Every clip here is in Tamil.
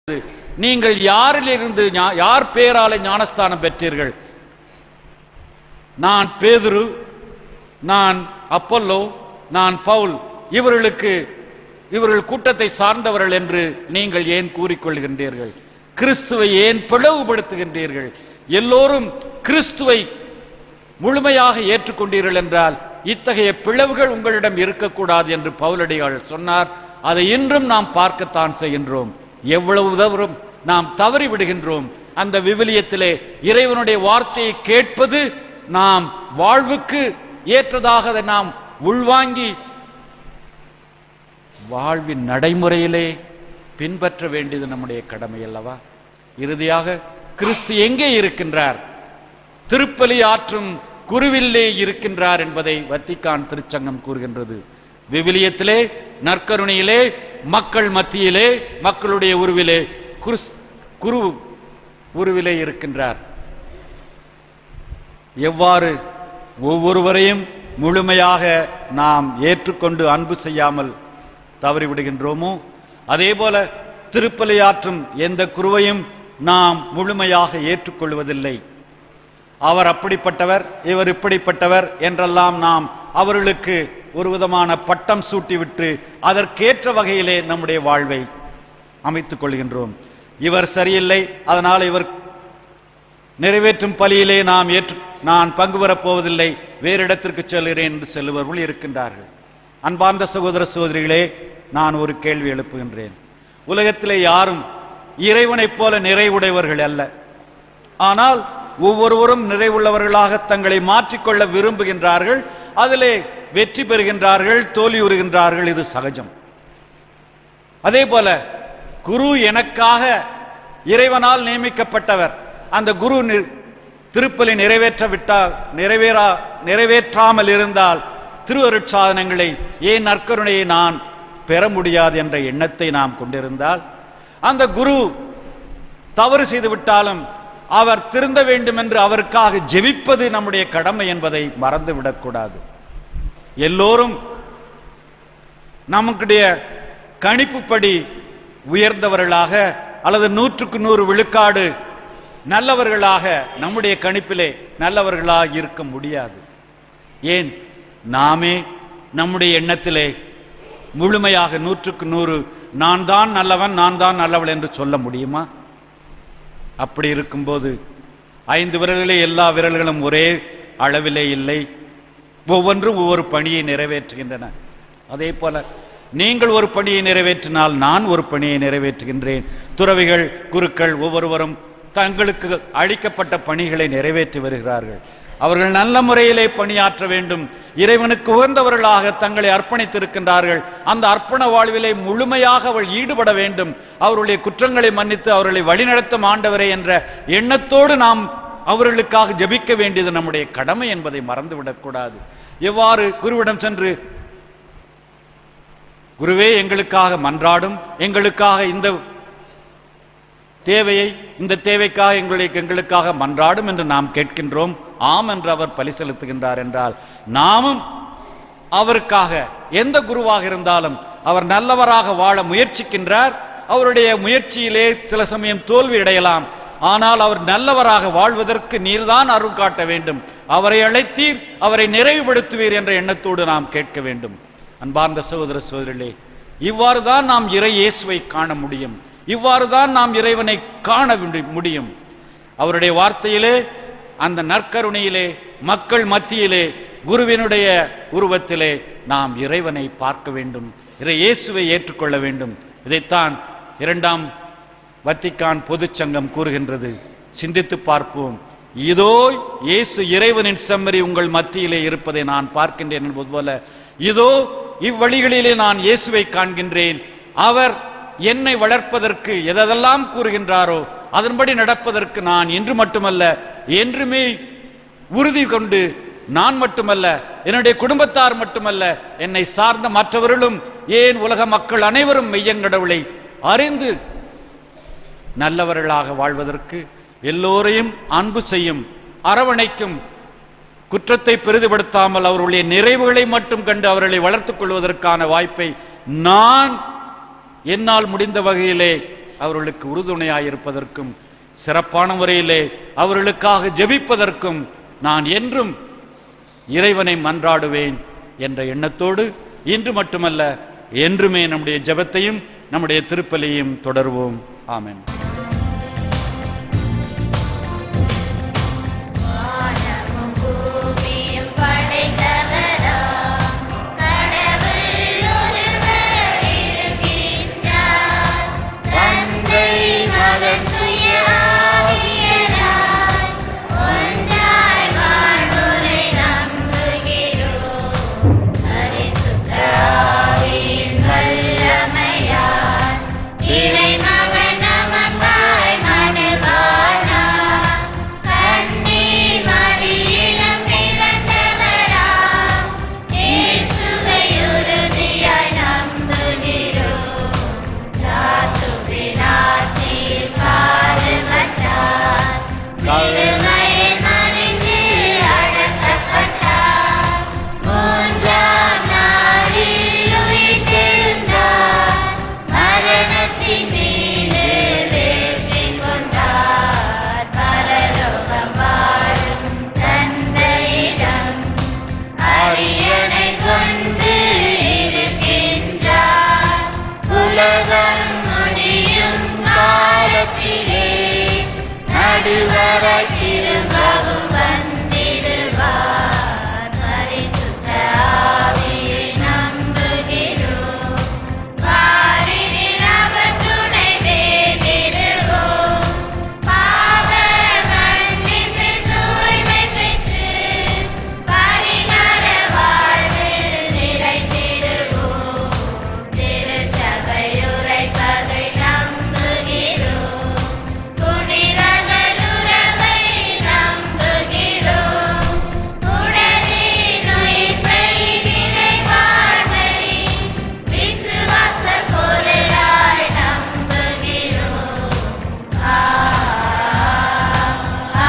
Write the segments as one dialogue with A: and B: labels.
A: நீங்கள் யாரிலிருந்து ஞா- யார் பேரால ஞானஸ்தானம் பெற்றீர்கள் நான் பேதுரு நான் அப்பல்லோ நான் பவுல் இவர்களுக்கு இவர்கள் கூட்டத்தை சார்ந்தவர்கள் என்று நீங்கள் ஏன் கூறிக்கொள்கின்றீர்கள் கிறிஸ்துவை ஏன் பிளவுபடுத்துகின்றீர்கள் எல்லோரும் கிறிஸ்துவை முழுமையாக ஏற்றுக்கொண்டீர்கள் என்றால் இத்தகைய பிளவுகள் உங்களிடம் இருக்கக்கூடாது என்று பவுலடிகள் சொன்னார் அதை இன்றும் நாம் பார்க்கத்தான் செய்கின்றோம் எவ்வளவு தவறும் நாம் தவறி விடுகின்றோம் அந்த விவிலியத்திலே இறைவனுடைய வார்த்தையை கேட்பது நாம் வாழ்வுக்கு ஏற்றதாக அதை நாம் உள்வாங்கி வாழ்வின் நடைமுறையிலே பின்பற்ற வேண்டியது நம்முடைய கடமை அல்லவா இறுதியாக கிறிஸ்து எங்கே இருக்கின்றார் திருப்பலி ஆற்றும் குருவிலே இருக்கின்றார் என்பதை வத்திக்கான் திருச்சங்கம் கூறுகின்றது விவிலியத்திலே நற்கருணையிலே மக்கள் மத்தியிலே மக்களுடைய உருவிலே குருஸ் குரு உருவிலே இருக்கின்றார் எவ்வாறு ஒவ்வொருவரையும் முழுமையாக நாம் ஏற்றுக்கொண்டு அன்பு செய்யாமல் தவறிவிடுகின்றோமோ அதே போல திருப்பலியாற்றும் எந்த குருவையும் நாம் முழுமையாக ஏற்றுக்கொள்வதில்லை அவர் அப்படிப்பட்டவர் இவர் இப்படிப்பட்டவர் என்றெல்லாம் நாம் அவர்களுக்கு ஒரு விதமான பட்டம் சூட்டிவிட்டு அதற்கேற்ற வகையிலே நம்முடைய வாழ்வை அமைத்துக் கொள்கின்றோம் இவர் சரியில்லை அதனால் இவர் நிறைவேற்றும் பலியிலே நாம் ஏற்று நான் பங்கு பெறப் போவதில்லை வேறு இடத்திற்கு செல்கிறேன் என்று செல்லுபவர்கள் இருக்கின்றார்கள் அன்பார்ந்த சகோதர சகோதரிகளே நான் ஒரு கேள்வி எழுப்புகின்றேன் உலகத்திலே யாரும் இறைவனைப் போல நிறைவுடையவர்கள் அல்ல ஆனால் ஒவ்வொருவரும் நிறைவுள்ளவர்களாக தங்களை மாற்றிக்கொள்ள விரும்புகின்றார்கள் அதிலே வெற்றி பெறுகின்றார்கள் தோல்வியுறுகின்றார்கள் இது சகஜம் அதே போல குரு எனக்காக இறைவனால் நியமிக்கப்பட்டவர் அந்த குரு நி- திருப்பலி நிறைவேற்ற விட்டால் நிறைவேறா நிறைவேற்றாமல் இருந்தால் திருவருட்சாதனங்களை ஏன் நற்கருணையை நான் பெற முடியாது என்ற எண்ணத்தை நாம் கொண்டிருந்தால் அந்த குரு தவறு செய்து விட்டாலும் அவர் திருந்த வேண்டும் என்று அவருக்காக ஜெபிப்பது நம்முடைய கடமை என்பதை மறந்துவிடக்கூடாது எல்லோரும் நமக்குடைய கணிப்புப்படி உயர்ந்தவர்களாக அல்லது நூற்றுக்கு நூறு விழுக்காடு நல்லவர்களாக நம்முடைய கணிப்பிலே நல்லவர்களாக இருக்க முடியாது ஏன் நாமே நம்முடைய எண்ணத்திலே முழுமையாக நூற்றுக்கு நூறு நான் தான் நல்லவன் நான் தான் நல்லவள் என்று சொல்ல முடியுமா அப்படி இருக்கும்போது ஐந்து விரல்களே எல்லா விரல்களும் ஒரே அளவிலே இல்லை ஒவ்வொன்றும் ஒவ்வொரு பணியை நிறைவேற்றுகின்றன அதே போல நீங்கள் ஒரு பணியை நிறைவேற்றினால் நான் ஒரு பணியை நிறைவேற்றுகின்றேன் துறவிகள் குருக்கள் ஒவ்வொருவரும் தங்களுக்கு அளிக்கப்பட்ட பணிகளை நிறைவேற்றி வருகிறார்கள் அவர்கள் நல்ல முறையிலே பணியாற்ற வேண்டும் இறைவனுக்கு உகந்தவர்களாக தங்களை அர்ப்பணித்திருக்கின்றார்கள் அந்த அர்ப்பண வாழ்விலே முழுமையாக அவள் ஈடுபட வேண்டும் அவருடைய குற்றங்களை மன்னித்து அவர்களை வழிநடத்தும் ஆண்டவரே என்ற எண்ணத்தோடு நாம் அவர்களுக்காக ஜெபிக்க வேண்டியது நம்முடைய கடமை என்பதை மறந்துவிடக்கூடாது எவ்வாறு குருவிடம் சென்று குருவே எங்களுக்காக மன்றாடும் எங்களுக்காக இந்த தேவையை இந்த தேவைக்காக எங்களுக்கு எங்களுக்காக மன்றாடும் என்று நாம் கேட்கின்றோம் ஆம் என்று அவர் பலி செலுத்துகின்றார் என்றால் நாமும் அவருக்காக எந்த குருவாக இருந்தாலும் அவர் நல்லவராக வாழ முயற்சிக்கின்றார் அவருடைய முயற்சியிலே சில சமயம் தோல்வி அடையலாம் ஆனால் அவர் நல்லவராக வாழ்வதற்கு நீர்தான் அருள் காட்ட வேண்டும் அவரை அழைத்தீர் அவரை நிறைவுபடுத்துவீர் என்ற எண்ணத்தோடு நாம் கேட்க வேண்டும் அன்பார்ந்த சகோதர சகோதரிகளே இவ்வாறு தான் நாம் இறை இயேசுவை காண முடியும் இவ்வாறு தான் நாம் இறைவனை காண விண்டு- முடியும் அவருடைய வார்த்தையிலே அந்த நற்கருணையிலே மக்கள் மத்தியிலே குருவினுடைய உருவத்திலே நாம் இறைவனை பார்க்க வேண்டும் இறை இயேசுவை ஏற்றுக்கொள்ள வேண்டும் இதைத்தான் இரண்டாம் வத்திக்கான் பொதுச்சங்கம் கூறுகின்றது சிந்தித்து பார்ப்போம் இதோ இயேசு இறைவனின் செம்மறி உங்கள் மத்தியிலே இருப்பதை நான் பார்க்கின்றேன் என்பது போல இதோ இவ்வழிகளிலே நான் இயேசுவை காண்கின்றேன் அவர் என்னை வளர்ப்பதற்கு எதெல்லாம் கூறுகின்றாரோ அதன்படி நடப்பதற்கு நான் இன்று மட்டுமல்ல என்றுமே உறுதி கொண்டு நான் மட்டுமல்ல என்னுடைய குடும்பத்தார் மட்டுமல்ல என்னை சார்ந்த மற்றவர்களும் ஏன் உலக மக்கள் அனைவரும் மெய்யங்கடவுளை அறிந்து நல்லவர்களாக வாழ்வதற்கு எல்லோரையும் அன்பு செய்யும் அரவணைக்கும் குற்றத்தை பெரிதுபடுத்தாமல் அவர்களுடைய நிறைவுகளை மட்டும் கண்டு அவர்களை வளர்த்துக் கொள்வதற்கான வாய்ப்பை நான் என்னால் முடிந்த வகையிலே அவர்களுக்கு உறுதுணையாயிருப்பதற்கும் சிறப்பான முறையிலே அவர்களுக்காக ஜெபிப்பதற்கும் நான் என்றும் இறைவனை மன்றாடுவேன் என்ற எண்ணத்தோடு இன்று மட்டுமல்ல என்றுமே நம்முடைய ஜெபத்தையும் நம்முடைய திருப்பலியையும் தொடர்வோம் ஆமென்
B: வானமும் பூமியும் படைத்தவரா கடவுள் ஒருவர் இருக்கின்றார் தந்தை மகன் தூய ஆவியராய் ஒன்றாய் வாழ்வோரை நம்புகிறோம் பரிசுத்த ஆவியின் வல்லமையால் இறைமகன் நமக்காய் மனுவானார் கன்னி மரியிடம் பிறந்தவராம் இயேசுவை உறுதியாய் நம்புகிறோம் சாத்துவின் ஆட்சியில் பாடுபட்டார் சிலுவையில் மறித்து அடக்கப்பட்டார் மூன்றாம் நாளில் உயிர்த்தெழுந்தார் மரணத்தின் மீது வெற்றி கொண்டார் பரலோகம் வாழும் தந்தையிடம் அரியணை கொண்டு இருக்கின்றார் உலகம் முடியும் காலத்திலே நடுவராய் திரும்பவும் வந்திடுவார் பரிசுத்த ஆவியை நம்புகிறோம் பாரினில் அவர் துணை வேண்டிடுவோம் பாவ மன்னிப்பில் தூய்மை பெற்று பரிகார வாழ்வில் நிலைத்திடுவோம் திருச்சபையுரைப்பதை நம்புகிறோம் புனிதர்கள் உறவை நம்புகிறோம் உடலின் உயிர்ப்பை நிலை வாழ்வை விசுவாச பொருளாய் நம்புகிறோம் ஆ ஆ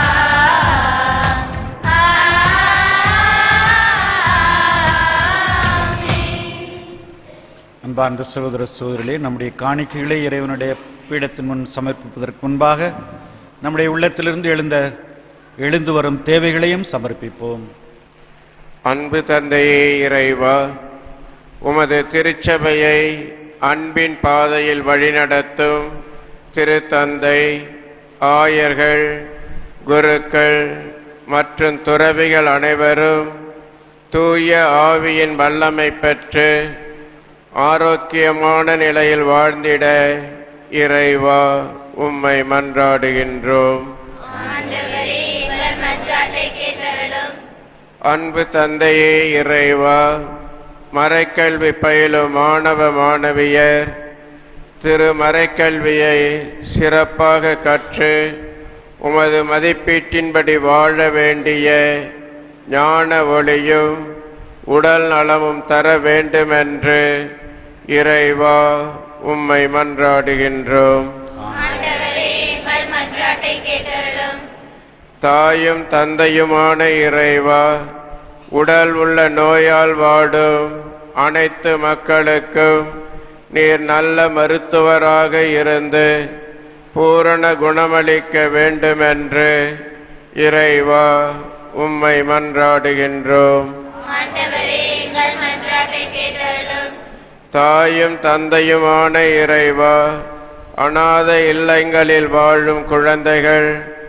A: அன்பார்ந்த சகோதர சகோதரிகளே நம்முடைய காணிக்கைகளை இறைவனுடைய பீடத்தின் முன் சமர்ப்பிப்பதற்கு முன்பாக நம்முடைய உள்ளத்திலிருந்து எழுந்த எழுந்து வரும் தேவைகளையும் சமர்ப்பிப்போம்
C: அன்பு தந்தையே இறைவா உமது திருச்சபையை அன்பின் பாதையில் வழிநடத்தும் திருத்தந்தை ஆயர்கள் குருக்கள் மற்றும் துறவிகள் அனைவரும் தூய ஆவியின் வல்லமை பெற்று ஆரோக்கியமான நிலையில் வாழ்ந்திட இறைவா உம்மை மன்றாடுகின்றோம்
B: ஆண்டவரே எங்கள் மன்றாட்டை கேட்டருளும்
C: அன்பு தந்தையே இறைவா மறைக்கல்வி பயிலும் மாணவ மாணவியர் திரு மறைக்கல்வியை சிறப்பாக கற்று உமது மதிப்பீட்டின்படி வாழ வேண்டிய ஞான ஒளியும் உடல் நலமும் தர வேண்டுமென்று இறைவா உம்மை மன்றாடுகின்றோம்
B: ஆண்டவரே எங்கள் மன்றாட்டை கேட்டருளும்
C: தாயும் தந்தையுமான இறைவா உடல் உள்ள நோயால் வாடும் அனைத்து மக்களுக்கும் நீர் நல்ல மருத்துவராக இருந்து பூரண குணமளிக்க வேண்டுமென்று இறைவா உம்மை மன்றாடுகின்றோம்
B: ஆண்டவரே எங்கள் மன்றாட்டை கேட்டருளும்
C: தாயும் தந்தையுமான இறைவா அநாத இல்லங்களில் வாழும் குழந்தைகள்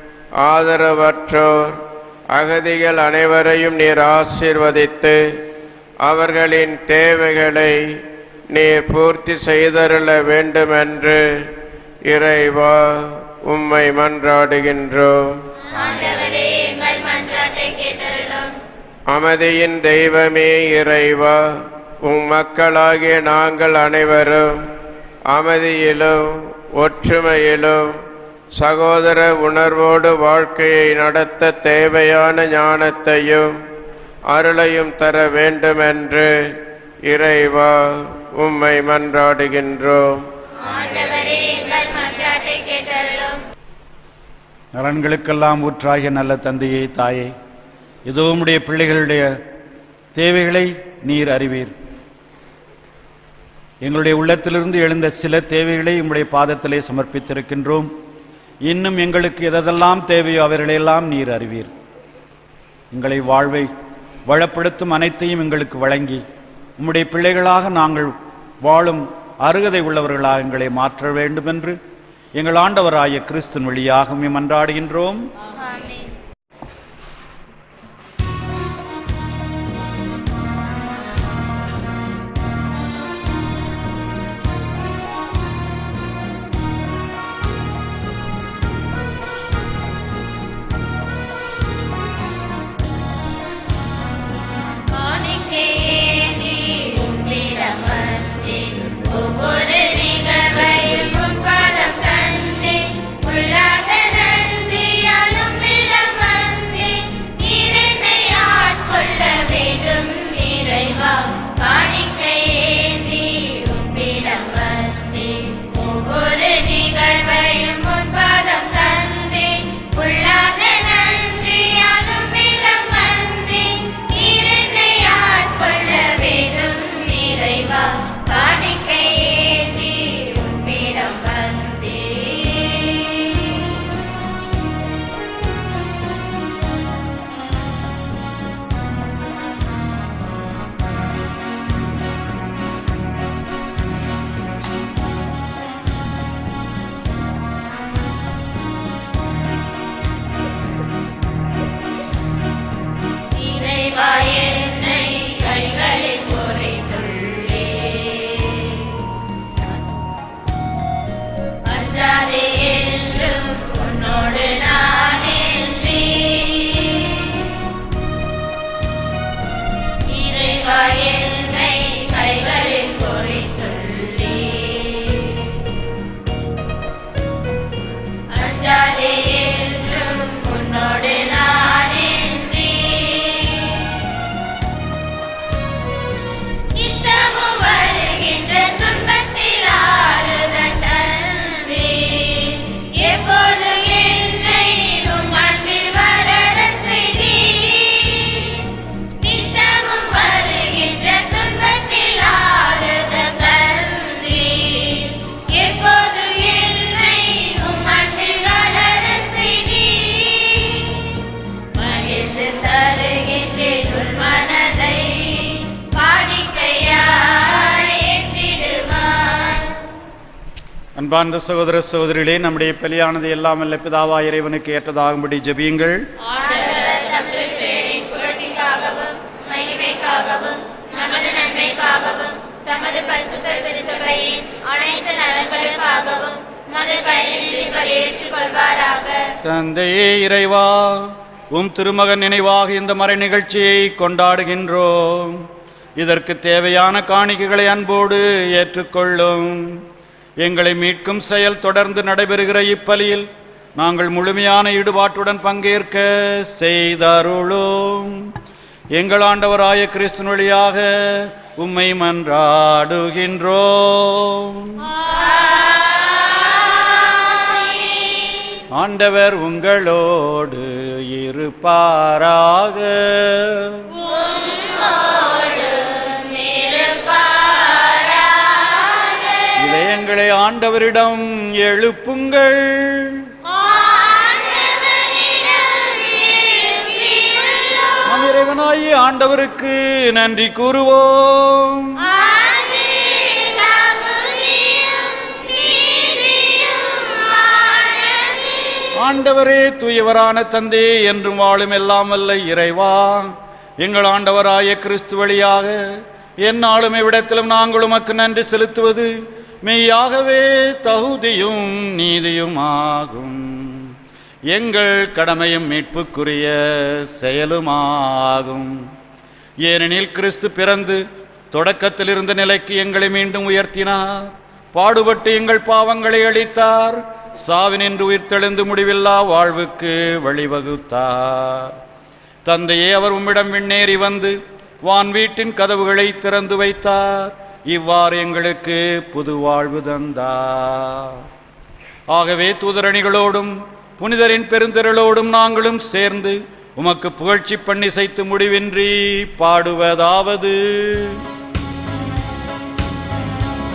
C: ஆதரவற்றோர் அகதிகள் அனைவரையும் நீர் ஆசீர்வதித்து அவர்களின் தேவைகளை நீர் பூர்த்தி செய்தருள வேண்டுமென்று இறைவா உம்மை மன்றாடுகின்றோம்
B: ஆண்டவரே எங்கள் மன்றாட்டை கேட்டருளும்
C: அமைதியின் தெய்வமே இறைவா உம் மக்களாகிய நாங்கள் அனைவரும் அமைதியிலும் ஒற்றுமையிலும் சகோதர உணர்வோடு வாழ்க்கையை நடத்த தேவையான ஞானத்தையும் அருளையும் தர வேண்டுமென்று இறைவா உம்மை மன்றாடுகின்றோம்
B: ஆண்டவரே எங்கள் மன்றாட்டை கேட்டருளும்
A: நலன்களுக்கெல்லாம் ஊற்றாகிய நல்ல தந்தையே தாயே இதோ உம்முடைய பிள்ளைகளுடைய தேவைகளை நீர் அறிவீர் எங்களுடைய உள்ளத்திலிருந்து எழுந்த சில தேவைகளை உம்முடைய பாதத்திலே சமர்ப்பித்திருக்கின்றோம் இன்னும் எங்களுக்கு எதெல்லாம் தேவையோ அவர்களையெல்லாம் நீர் அறிவீர் எங்களை வாழ்வை வளப்படுத்தும் அனைத்தையும் எங்களுக்கு வழங்கி உம்முடைய பிள்ளைகளாக நாங்கள் வாழும் அருகதை உள்ளவர்களாக எங்களை மாற்ற வேண்டும் என்று எங்கள் ஆண்டவராய கிறிஸ்துவின் வழியாக உம்மை மன்றாடுகின்றோம்
B: ஆமென் காணிக்கையேந்தி உம்மிடம் வந்தேன். ஒவ்வொரு நிகழ்வையும் உன் பாதம் தந்தேன். உள்ளார்ந்த நன்றியால் உம்மிடம் வந்தேன். நீர் என்னை ஆட்கொள்ள வேண்டும் இறைவா. காணிக்கையேந்தி உம்மிடம் வந்தேன். ஒவ்வொரு நிகழ்வையும் உன் பாதம் தந்தேன். உள்ளார்ந்த நன்றியால் உம்மிடம் வந்தேன். நீர் என்னை ஆட்கொள்ள வேண்டும் இறைவா. காணிக்கையேந்தி உம்மிடம் வந்தேன். இறைவா என்னை கைகளில் பொறித்துள்ளே அஞ்சாதே என்றும் உன்னோடு நான் என்றே இறைவா என்னை கைகளில் பொறித்துள்ளே அஞ்சாதே என்றும் உன்னோடு நான் என்றே நித்தமும் வருகின்ற துன்பத்தில் ஆறுதல் தந்தே. எப்போதும் என்னை உம் அன்பில் வளரச் செய்தீர். நித்தமும் வருகின்ற துன்பத்தில் ஆறுதல் தந்தீர். எப்போதும் என்னை உம் அன்பில் வளரச் செய்தீர். மகிழ்ந்து தருகின்றேன் உன் மனதை காணிக்கையாய் ஏற்றிடுவாய்.
A: அன்பார்ந்த சகோதர சகோதரிகளே நம்முடைய பலியானது எல்லாம் வல்ல பிதாவா இறைவனுக்கு ஏற்றதாகும்படி ஜெபியுங்கள்
B: ஆண்டவர் தமது பேரின் புகழ்ச்சிக்காகவும் மகிமைக்காகவும் நமது நன்மைக்காகவும் தமது பரிசுத்த திருச்சபையின் அனைத்து நலன்களுக்காகவும் மது கையில் ஏற்றுக் கொள்வாராக
A: தந்தையே இறைவா உம் திருமகன் நினைவாக இந்த மறை நிகழ்ச்சியை கொண்டாடுகின்றோம் இதற்கு தேவையான காணிக்கைகளை அன்போடு ஏற்றுக்கொள்ளும் எங்களை மீட்கும் செயல் தொடர்ந்து நடைபெறுகிற இப்பலியில் நாங்கள் முழுமையான ஈடுபாட்டுடன் பங்கேற்க செய்தருளும் எங்கள் ஆண்டவராய கிறிஸ்துவின் வழியாக உம்மை மன்றாடுகின்றோம் ஆண்டவர் உங்களோடு இருப்பாராக இதயங்களை ஆண்டவரிடம் எழுப்புங்கள் நம் இறைவனாகிய ஆண்டவருக்கு நன்றி கூறுவோம் ஆண்டவரே தூயவரான தந்தே என்றும் வாழும் எல்லாம் வல்ல இறைவா எங்கள் ஆண்டவராய கிறிஸ்து வழியாக எந்நாளும் இவ்விடத்திலும் நாங்கள் உமக்கு நன்றி செலுத்துவது மெய்யாகவே தகுதியும் நீதியும் ஆகும் எங்கள் கடமையும் மீட்புக்குரிய செயலுமாகும் ஏனெனில் கிறிஸ்து பிறந்து தொடக்கத்தில் இருந்த நிலைக்கு எங்களை மீண்டும் உயர்த்தினார் பாடுபட்டு எங்கள் பாவங்களை அளித்தார் சாவினின்று உயிர்த்தெழுந்து முடிவில்லா வாழ்வுக்கு வழிவகுத்தார் தந்தையே அவர் உம்மிடம் விண்ணேறி வந்து வான் வீட்டின் கதவுகளை திறந்து வைத்தார் இவ்வாறு எங்களுக்கு புது வாழ்வு தந்தார் ஆகவே தூதரணிகளோடும் புனிதரின் பெருந்திரளோடும் நாங்களும் சேர்ந்து உமக்கு புகழ்ச்சி பண்ணி செய்து முடிவின்றி பாடுவதாவது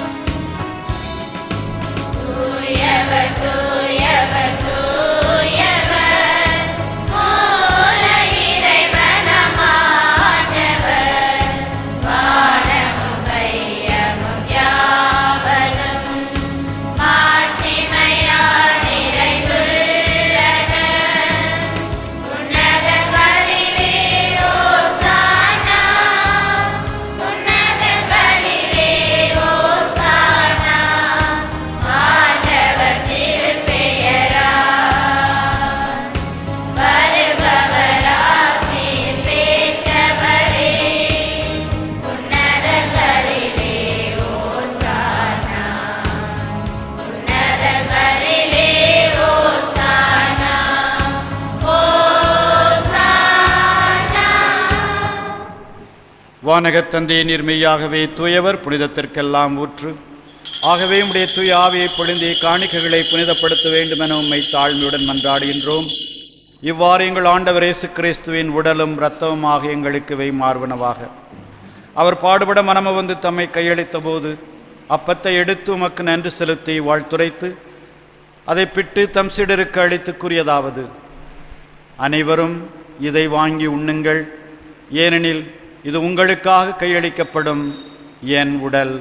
A: வானகத் தந்தையை நீர்மையாகவே தூயவர் புனிதத்திற்கெல்லாம் ஊற்று ஆகவே உம்முடைய தூய ஆவியை பொழிந்தி காணிக்கைகளை புனிதப்படுத்த வேண்டுமென உம்மை தாழ்மையுடன் மன்றாடுகின்றோம் இவ்வாறு எங்கள் ஆண்டவர் இயேசு கிறிஸ்துவின் உடலும் இரத்தமுமாக எங்களுக்கு வை மார்பனவாக அவர் பாடுபட மனம வந்து தம்மை கையளித்த போது அப்பத்தை எடுத்து உமக்கு நன்றி செலுத்தி வாழ்த்துரைத்து அதை பிட்டு தம் சிடருக்கு அளித்து கூறியதாவது அனைவரும் இதை வாங்கி உண்ணுங்கள் ஏனெனில் இது உங்களுக்காக கையளிக்கப்படும் என் உடல்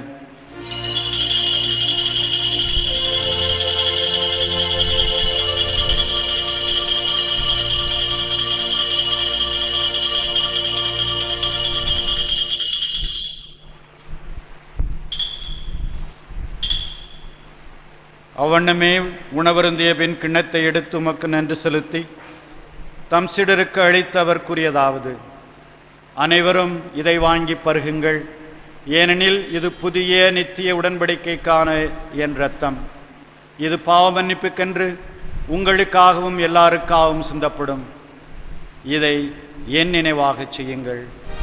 A: அவ்வண்ணமே உணவருந்திய பின் கிண்ணத்தை எடுத்து உமக்கு நன்றி செலுத்தி தம் சிடருக்கு அளித்து அவர் கூறியதாவது அனைவரும் இதை வாங்கி பருகுங்கள் ஏனெனில் இது புதிய நித்திய உடன்படிக்கைக்கான என் இரத்தம் இது பாவ மன்னிப்புக்கென்று உங்களுக்காகவும் எல்லாருக்காகவும் சிந்தப்படும் இதை என் நினைவாகச் செய்யுங்கள்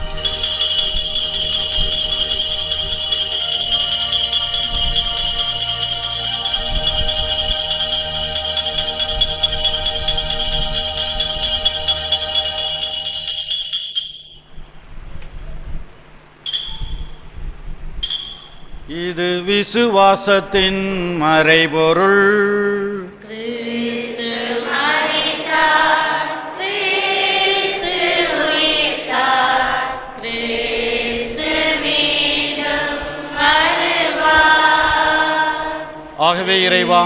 A: இது விசுவாசத்தின் மறைபொருள் ஆகவே இறைவா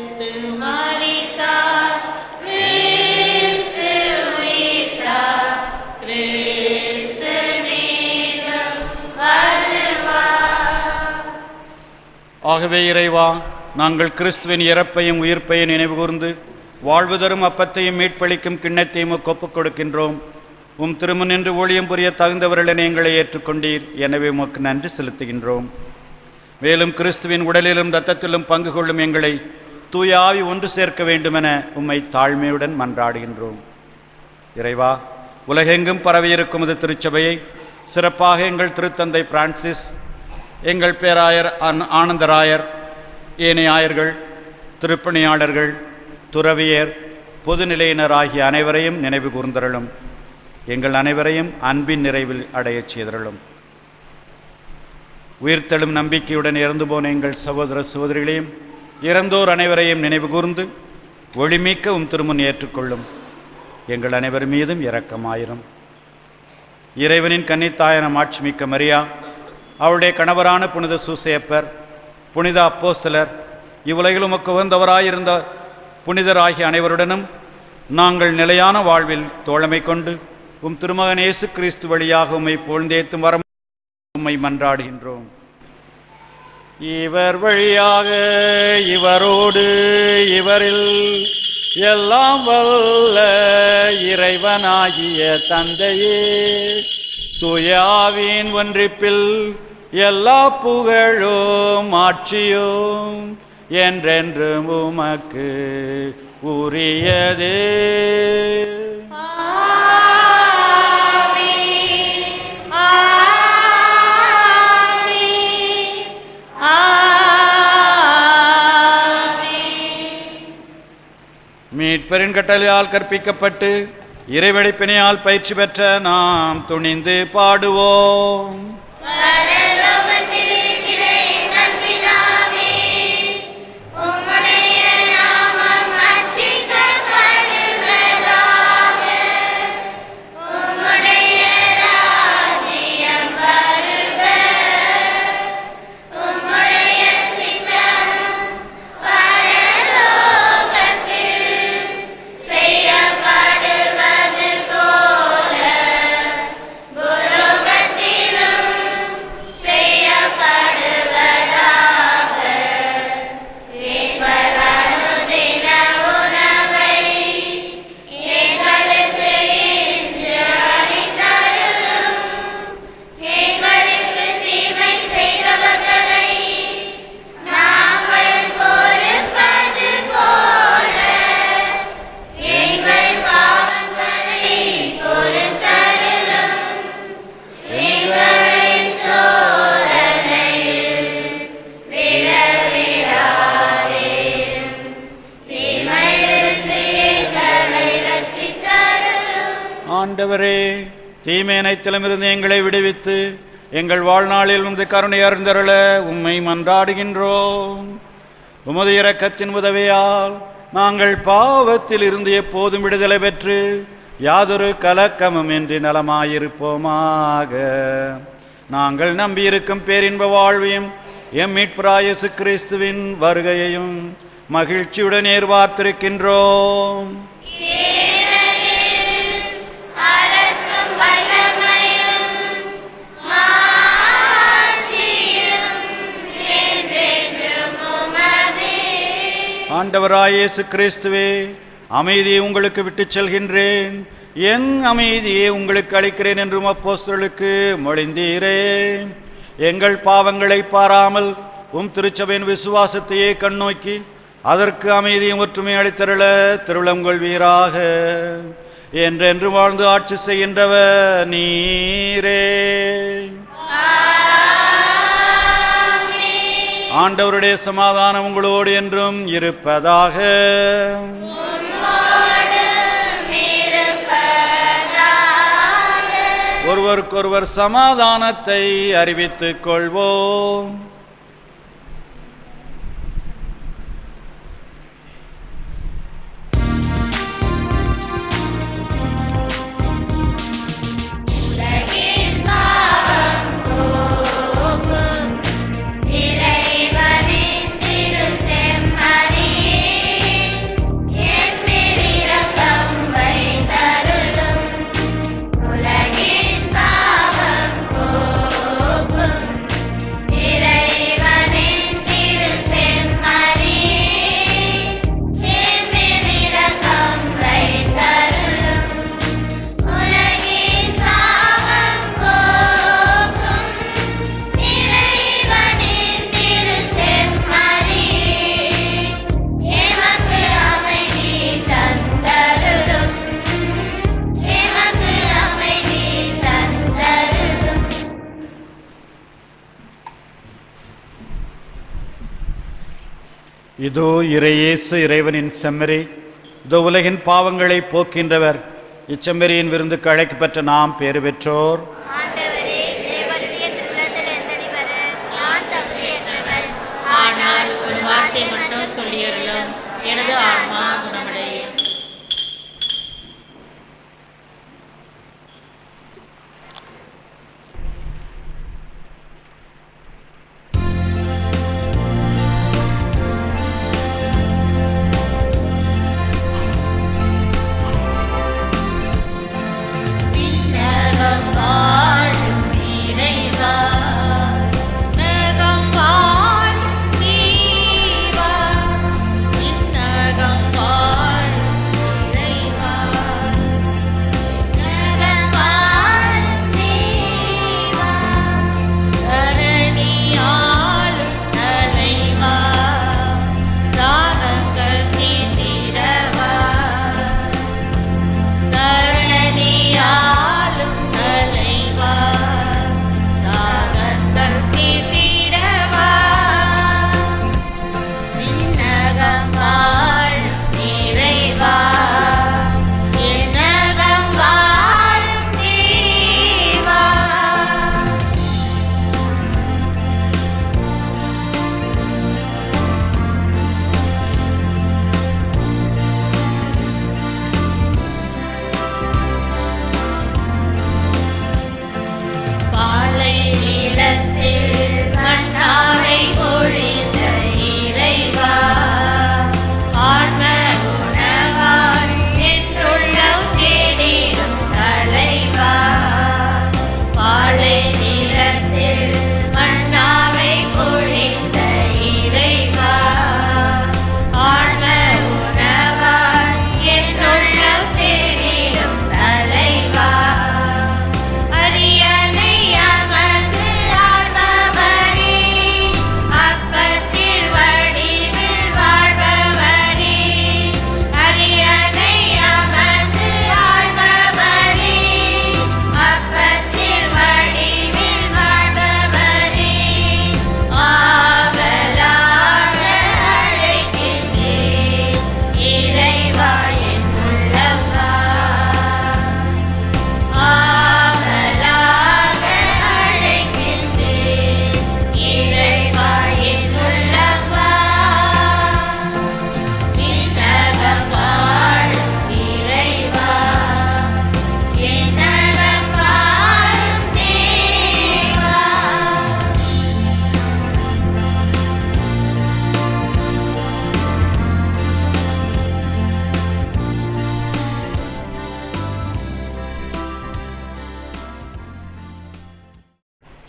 A: ஆகவே இறைவா நாங்கள் கிறிஸ்துவின் இறப்பையும் உயிர்ப்பையும் நினைவுகூர்ந்து வாழ்வு தரும் அப்பத்தையும் மீட்பளிக்கும் கிண்ணத்தையும் உமக்கு ஒப்புக் கொடுக்கின்றோம் உம் திருமண் நின்று ஊழியம் புரிய தகுந்தவர்கள் என எங்களை ஏற்றுக்கொண்டீர் எனவே உமக்கு நன்றி செலுத்துகின்றோம் மேலும் கிறிஸ்துவின் உடலிலும் இரத்தத்திலும் பங்கு கொள்ளும் எங்களை தூய ஆவி ஒன்று சேர்க்க வேண்டுமென உம்மை தாழ்மையுடன் மன்றாடுகின்றோம் இறைவா உலகெங்கும் பரவியிருக்கும் இது திருச்சபையை சிறப்பாக எங்கள் திருத்தந்தை பிரான்சிஸ் எங்கள் பேராயர் ஆன- ஆனந்தராயர் ஏனைய ஆயர்கள் திருப்பணியாளர்கள் துறவியர் பொதுநிலையினர் ஆகிய அனைவரையும் நினைவு கூர்ந்தருளும் எங்கள் அனைவரையும் அன்பின் நிறைவில் அடையச் செய்தருளும் உயிர்த்தெழும் நம்பிக்கையுடன் இறந்து போன எங்கள் சகோதர சகோதரிகளையும் இறந்தோர் அனைவரையும் நினைவு கூர்ந்து ஒளிமிக்க உம் திருமுன் ஏற்றுக்கொள்ளும் எங்கள் அனைவர் மீதும் இரக்கமாயிரும் இறைவனின் கன்னித்தாயன மாட்சிமிக்க மரியா அவளுடைய கணவரான புனித சூசேப்பர் புனித அப்போஸ்தலர் இவ்வுலகில் உமக்கு உகந்தவராயிருந்த புனிதராகிய அனைவருடனும் நாங்கள் நிலையான வாழ்வில் தோழமை கொண்டு உம் திருமகன் இயேசு கிறிஸ்து வழியாக உம்மை புகழ்ந்தேத்தும் வரம் உம்மை மன்றாடுகின்றோம் இவர் வழியாக இவரோடு இவரில் எல்லாம் வல்ல இறைவனாகிய தந்தையே துயாவின் ஒன்றிப்பில் எல்லா புகழும் ஆட்சியும் என்றென்றும் உமக்கு உரியதே மீட்பரின் கட்டளையால் கற்பிக்கப்பட்டு இறைவழிப்பினையால் பயிற்சி பெற்ற நாம் துணிந்து பாடுவோம்
B: பரலோகத்தில் இருக்கிற எங்கள் பிதாவே, உம்முடைய நாமம் அர்ச்சிக்கப்படுவதாக. உம்முடைய ராஜ்யம் வருக. உம்முடைய சித்தம் பரலோகத்தில் செய்யப்படுவது போல பூலோகத்திலும்
A: ஆண்டவரே தீமேனைத்திலமிருந்து எங்களை விடுவித்து எங்கள் வாழ்நாளில் வந்து கருணை அறிந்தருள உம்மை மன்றாடுகின்றோம் உமது இரக்கத்தின் உதவியால் நாங்கள் பாவத்தில் இருந்து எப்போதும் விடுதலை பெற்று யாதொரு கலக்கமும் இன்றி நலமாயிருப்போமாக நாங்கள் நம்பியிருக்கும் பேரின்ப வாழ்வையும் எம் மீட்பராயசு கிறிஸ்துவின் வருகையையும் மகிழ்ச்சியுடன் எதிர்பார்த்திருக்கின்றோம்
B: அரசும் வல்லமையும் மாட்சியும் என்றென்றும் உமதே.
A: ஆண்டவராய் இயேசு கிறிஸ்துவே அமைதியை உங்களுக்கு விட்டுச் செல்கின்றேன் என் அமைதியை உங்களுக்கு அளிக்கிறேன் என்றும் அப்போஸ்தலருக்கு மொழிந்தீரே எங்கள் பாவங்களை பாராமல் உம் திருச்சபையின் விசுவாசத்தையே கண்ணோக்கி அதற்கு அமைதியும் ஒற்றுமை அளித்தருள திருளம் கொள்வீராக என்றென்று வாழ்ந்து ஆட்சி செய்கின்றவர் நீரே ஆண்டவருடைய சமாதானம் உங்களோடு என்றும் இருப்பதாக
B: உம்மோடும் இருப்பதாக.
A: ஒருவருக்கொருவர் சமாதானத்தை அறிவித்துக் கொள்வோம்
B: உலகின் பாவம் போக்கும் இறைவனின் திருச்செம்மறியே, எம்மேல் இரக்கம் வைத்தருளும். உலகின் பாவம் போக்கும் இறைவனின் திருச்செம்மறியே, எம்மேல் இரக்கம் வைத்தருளும். உலகின் பாவம் போக்கும் இறைவனின் திருச்செம்மறியே, எமக்கு அமைதி தந்தருளும். எமக்கு அமைதி தந்தருளும்.
A: இதோ இறையேசு இறைவனின் செம்மறி இதோ உலகின் பாவங்களை போக்கின்றவர் இச்செம்மறியின் விருந்துக்கு அழைக்கப்பெற்ற நாம் பேறு பெற்றோர்
B: ஆண்டவரே தேவனுடைய திருமணத்தில் எந்ததி வர நான் தகுதியற்றவள்
D: ஆனால் ஒரு வார்த்தை மட்டும் சொல்லியருளும் எனது ஆன்மா குணமடையும் விண்ணகம் வாழும் இறைவா நகம் வாழும் நீவா விண்ணகம் வாழும்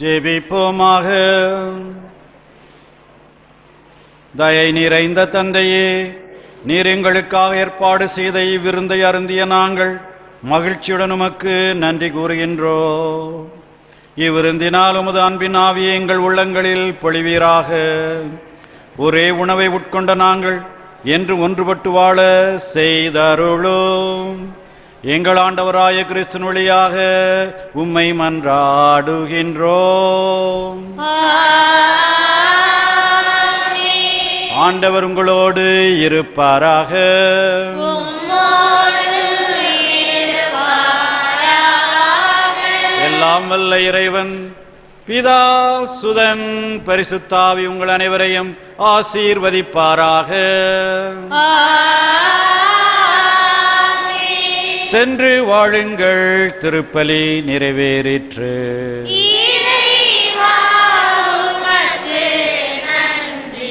A: ஜெபிப்போமாக தயை நிறைந்த தந்தையே நீர் எங்களுக்காக ஏற்பாடு செய்த இவ்விருந்தை அருந்திய நாங்கள் மகிழ்ச்சியுடன் உமக்கு நன்றி கூறுகின்றோம் இவ்விருந்தினால் உமது அன்பின் ஆவியை எங்கள் உள்ளங்களில் பொழிவீராக ஒரே உணவை உட்கொண்ட நாங்கள் என்று ஒன்றுபட்டு வாழ செய்தருளும் எங்கள் ஆண்டவராய கிறிஸ்துவின் வழியாக உம்மை மன்றாடுகின்றோம் ஆண்டவர் உங்களோடு இருப்பாராக எல்லாம் வல்ல இறைவன் பிதா சுதன் பரிசுத்தாவி உங்கள் அனைவரையும் ஆசீர்வதிப்பாராக சென்று வாழுங்கள் திருப்பலி நிறைவேறிற்று
B: இறைவா உமக்கு நன்றி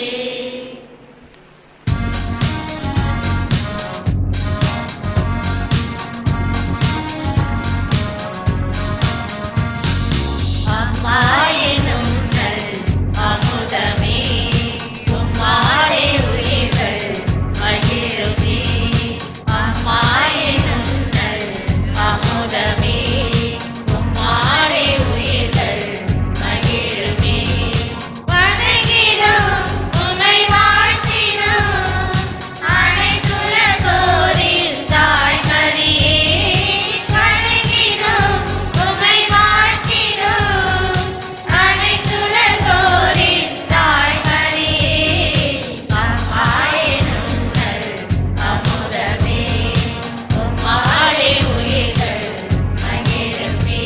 D: அம்மா எனும் நல் அமுதமே உம்மாடே உயிர்கள் மகிழுமே அம்மா எனும் நல் அமுதமே உம்மாடே உயிர்கள் மகிழுமே
B: வணங்கிடும் உமை வாழ்த்திடும் அனைத்துலகோரின் தாய்மரியே வணங்கிடும் உமை வாழ்த்திடும் அனைத்துலகோரின் தாய்மரியே
D: அம்மா எனும் நல் அமுதமே உம்மாடே உயிர்கள் மகிழுமே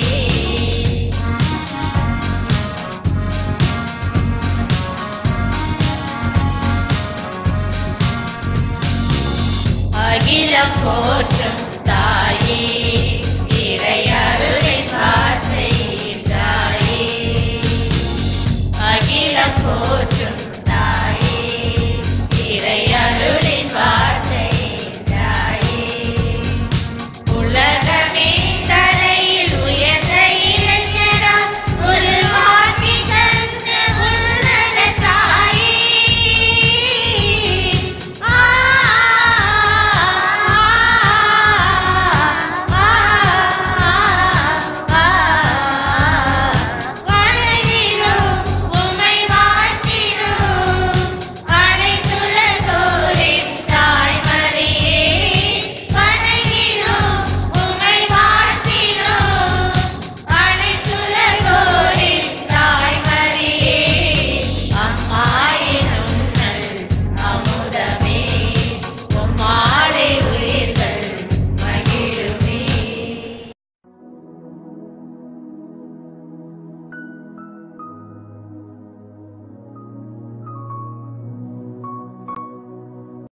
D: அகிலம் போற்றும் தாயே இறையருள்